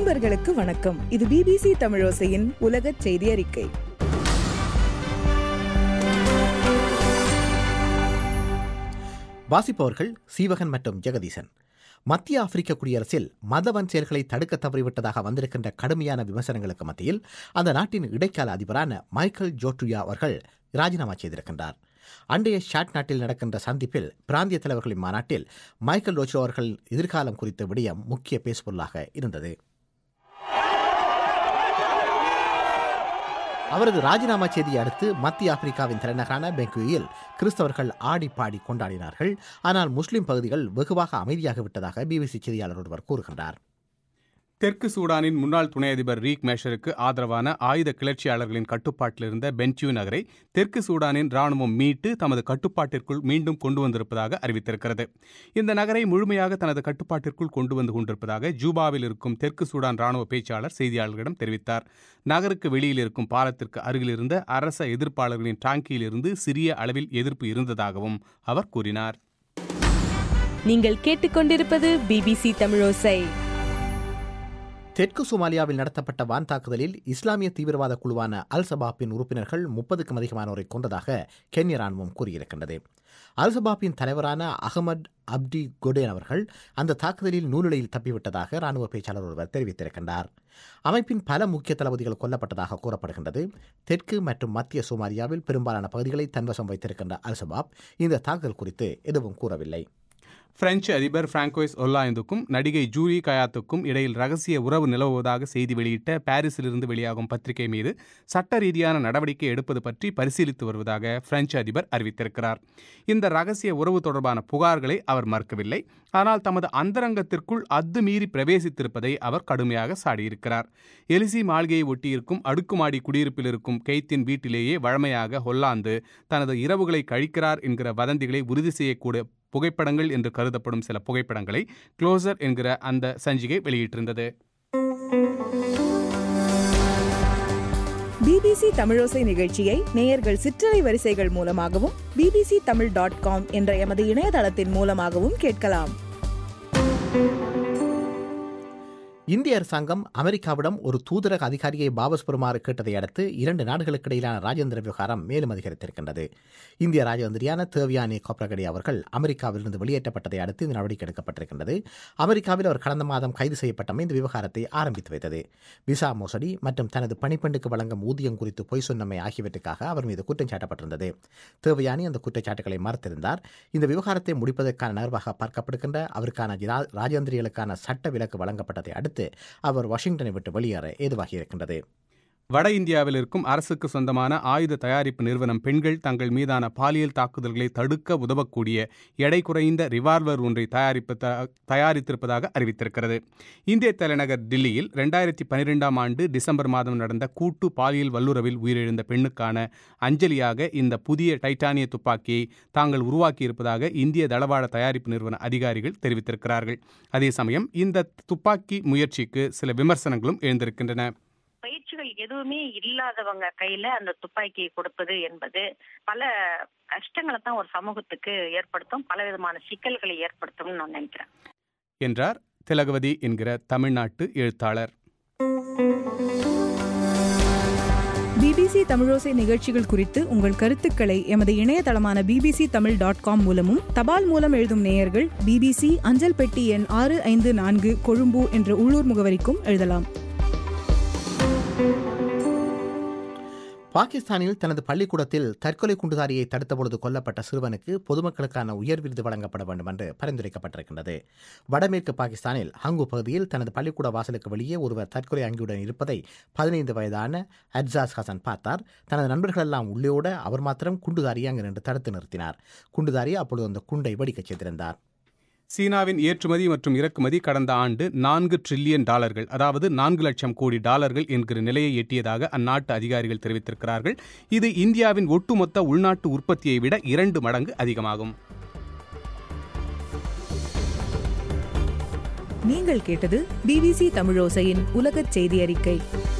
நண்பர்களுக்கு வணக்கம் இது பிபிசி தமிழோசையின் உலக செய்தி அறிக்கை வாசிப்பவர்கள் சீவகன் மற்றும் ஜெகதீசன் மத்திய ஆப்பிரிக்க குடியரசில் மதவன் செயல்களை தடுக்க தவறிவிட்டதாக வந்திருக்கின்ற கடுமையான விமர்சனங்களுக்கு மத்தியில் அந்த நாட்டின் இடைக்கால அதிபரான மைக்கேல் ஜோட்ரியா அவர்கள் ராஜினாமா செய்திருக்கின்றார் அண்டைய ஷாட் நாட்டில் நடக்கின்ற சந்திப்பில் பிராந்திய தலைவர்களின் மாநாட்டில் மைக்கேல் ரோச்சோ அவர்கள் எதிர்காலம் குறித்த விடயம் முக்கிய பேசுபொருளாக இருந்தது அவரது ராஜினாமா செய்தியை அடுத்து மத்திய ஆப்பிரிக்காவின் தலைநகரான பெங்குயில் கிறிஸ்தவர்கள் ஆடி பாடி கொண்டாடினார்கள் ஆனால் முஸ்லிம் பகுதிகள் வெகுவாக அமைதியாக விட்டதாக பிபிசி செய்தியாளர் ஒருவர் கூறுகின்றார் தெற்கு சூடானின் முன்னாள் துணை அதிபர் ரீக் மேஷருக்கு ஆதரவான ஆயுத கிளர்ச்சியாளர்களின் கட்டுப்பாட்டில் இருந்த பென்டியூ நகரை தெற்கு சூடானின் ராணுவம் மீட்டு தமது கட்டுப்பாட்டிற்குள் மீண்டும் கொண்டு வந்திருப்பதாக அறிவித்திருக்கிறது இந்த நகரை முழுமையாக தனது கட்டுப்பாட்டிற்குள் கொண்டு வந்து கொண்டிருப்பதாக ஜூபாவில் இருக்கும் தெற்கு சூடான் ராணுவ பேச்சாளர் செய்தியாளர்களிடம் தெரிவித்தார் நகருக்கு வெளியில் இருக்கும் பாலத்திற்கு அருகில் இருந்த அரச எதிர்ப்பாளர்களின் டாங்கியிலிருந்து சிறிய அளவில் எதிர்ப்பு இருந்ததாகவும் அவர் கூறினார் நீங்கள் கேட்டுக்கொண்டிருப்பது பிபிசி தமிழோசை தெற்கு சோமாலியாவில் நடத்தப்பட்ட வான் தாக்குதலில் இஸ்லாமிய தீவிரவாத குழுவான அல் சபாப்பின் உறுப்பினர்கள் முப்பதுக்கும் அதிகமானோரை கொண்டதாக கென்ய ராணுவம் கூறியிருக்கின்றது அல் சபாப்பின் தலைவரான அகமது அப்டி கொடேன் அவர்கள் அந்த தாக்குதலில் நூலிலையில் தப்பிவிட்டதாக ராணுவ பேச்சாளர் ஒருவர் தெரிவித்திருக்கின்றார் அமைப்பின் பல முக்கிய தளபதிகள் கொல்லப்பட்டதாக கூறப்படுகின்றது தெற்கு மற்றும் மத்திய சோமாலியாவில் பெரும்பாலான பகுதிகளை தன்வசம் வைத்திருக்கின்ற அல் சபாப் இந்த தாக்குதல் குறித்து எதுவும் கூறவில்லை பிரெஞ்சு அதிபர் பிராங்கோய்ஸ் ஒல்லாந்துக்கும் நடிகை ஜூரி கயாத்துக்கும் இடையில் ரகசிய உறவு நிலவுவதாக செய்தி வெளியிட்ட பாரிஸிலிருந்து வெளியாகும் பத்திரிகை மீது சட்ட ரீதியான நடவடிக்கை எடுப்பது பற்றி பரிசீலித்து வருவதாக பிரெஞ்சு அதிபர் அறிவித்திருக்கிறார் இந்த ரகசிய உறவு தொடர்பான புகார்களை அவர் மறுக்கவில்லை ஆனால் தமது அந்தரங்கத்திற்குள் அத்துமீறி பிரவேசித்திருப்பதை அவர் கடுமையாக சாடியிருக்கிறார் எலிசி மாளிகையை ஒட்டியிருக்கும் அடுக்குமாடி குடியிருப்பில் இருக்கும் கெய்த்தின் வீட்டிலேயே வழமையாக ஹொல்லாந்து தனது இரவுகளை கழிக்கிறார் என்கிற வதந்திகளை உறுதி செய்யக்கூடிய புகைப்படங்கள் என்று கருதப்படும் சில புகைப்படங்களை க்ளோசர் என்கிற அந்த சஞ்சிகை வெளியிட்டிருந்தது பிபிசி தமிழோசை நிகழ்ச்சியை நேயர்கள் சிற்றலை வரிசைகள் மூலமாகவும் பிபிசி தமிழ் டாட் காம் என்ற எமது இணையதளத்தின் மூலமாகவும் கேட்கலாம் இந்திய அரசாங்கம் அமெரிக்காவிடம் ஒரு தூதரக அதிகாரியை வாபஸ் பெறுமாறு கேட்டதை அடுத்து இரண்டு நாடுகளுக்கு இடையிலான ராஜேந்திர விவகாரம் மேலும் அதிகரித்திருக்கின்றது இந்திய ராஜதந்திரியான தேவியானி கோப்ரகடி அவர்கள் அமெரிக்காவிலிருந்து வெளியேற்றப்பட்டதை அடுத்து இந்த நடவடிக்கை எடுக்கப்பட்டிருக்கின்றது அமெரிக்காவில் அவர் கடந்த மாதம் கைது செய்யப்பட்டமை இந்த விவகாரத்தை ஆரம்பித்து வைத்தது விசா மோசடி மற்றும் தனது பணிப்பெண்டுக்கு வழங்கும் ஊதியம் குறித்து பொய் சொன்னமை ஆகியவற்றுக்காக அவர் மீது குற்றம் சாட்டப்பட்டிருந்தது தேவயானி அந்த குற்றச்சாட்டுகளை மறுத்திருந்தார் இந்த விவகாரத்தை முடிப்பதற்கான நகர்வாக பார்க்கப்படுகின்ற அவருக்கான ரா- ராஜதந்திரிகளுக்கான சட்ட விலக்கு வழங்கப்பட்டதை அடுத்து அவர் வாஷிங்டனை விட்டு வெளியேற ஏதுவாகி இருக்கின்றது வட இந்தியாவில் இருக்கும் அரசுக்கு சொந்தமான ஆயுத தயாரிப்பு நிறுவனம் பெண்கள் தங்கள் மீதான பாலியல் தாக்குதல்களை தடுக்க உதவக்கூடிய எடை குறைந்த ரிவால்வர் ஒன்றை தயாரிப்ப தயாரித்திருப்பதாக அறிவித்திருக்கிறது இந்திய தலைநகர் டில்லியில் ரெண்டாயிரத்தி பன்னிரெண்டாம் ஆண்டு டிசம்பர் மாதம் நடந்த கூட்டு பாலியல் வல்லுறவில் உயிரிழந்த பெண்ணுக்கான அஞ்சலியாக இந்த புதிய டைட்டானிய துப்பாக்கியை தாங்கள் உருவாக்கியிருப்பதாக இந்திய தளவாட தயாரிப்பு நிறுவன அதிகாரிகள் தெரிவித்திருக்கிறார்கள் அதே சமயம் இந்த துப்பாக்கி முயற்சிக்கு சில விமர்சனங்களும் எழுந்திருக்கின்றன பயிற்சிகள் எதுவுமே இல்லாதவங்க கையில அந்த துப்பாக்கியை கொடுப்பது என்பது பல கஷ்டங்களை தான் ஒரு சமூகத்துக்கு ஏற்படுத்தும் பல விதமான சிக்கல்களை ஏற்படுத்தும்னு நான் நினைக்கிறேன் என்றார் திலகவதி என்கிற தமிழ்நாட்டு எழுத்தாளர் பிபிசி தமிழோசை நிகழ்ச்சிகள் குறித்து உங்கள் கருத்துக்களை எமது இணையதளமான பிபிசி தமிழ் டாட் காம் மூலமும் தபால் மூலம் எழுதும் நேயர்கள் பிபிசி அஞ்சல் பெட்டி எண் ஆறு ஐந்து நான்கு கொழும்பு என்ற உள்ளூர் முகவரிக்கும் எழுதலாம் பாகிஸ்தானில் தனது பள்ளிக்கூடத்தில் தற்கொலை குண்டுதாரியை தடுத்தபொழுது கொல்லப்பட்ட சிறுவனுக்கு பொதுமக்களுக்கான உயர் விருது வழங்கப்பட வேண்டும் என்று பரிந்துரைக்கப்பட்டிருக்கின்றது வடமேற்கு பாகிஸ்தானில் ஹங்கு பகுதியில் தனது பள்ளிக்கூட வாசலுக்கு வெளியே ஒருவர் தற்கொலை அங்கியுடன் இருப்பதை பதினைந்து வயதான அட்ஜாஸ் ஹசன் பார்த்தார் தனது நண்பர்கள் எல்லாம் உள்ளேயோட அவர் மாத்திரம் குண்டுதாரியை அங்கு நின்று தடுத்து நிறுத்தினார் குண்டுதாரி அப்பொழுது அந்த குண்டை வெடிக்கச் செய்திருந்தார் சீனாவின் ஏற்றுமதி மற்றும் இறக்குமதி கடந்த ஆண்டு நான்கு ட்ரில்லியன் டாலர்கள் அதாவது நான்கு லட்சம் கோடி டாலர்கள் என்கிற நிலையை எட்டியதாக அந்நாட்டு அதிகாரிகள் தெரிவித்திருக்கிறார்கள் இது இந்தியாவின் ஒட்டுமொத்த உள்நாட்டு உற்பத்தியை விட இரண்டு மடங்கு அதிகமாகும் நீங்கள் கேட்டது பிபிசி தமிழோசையின் உலகச் செய்தி அறிக்கை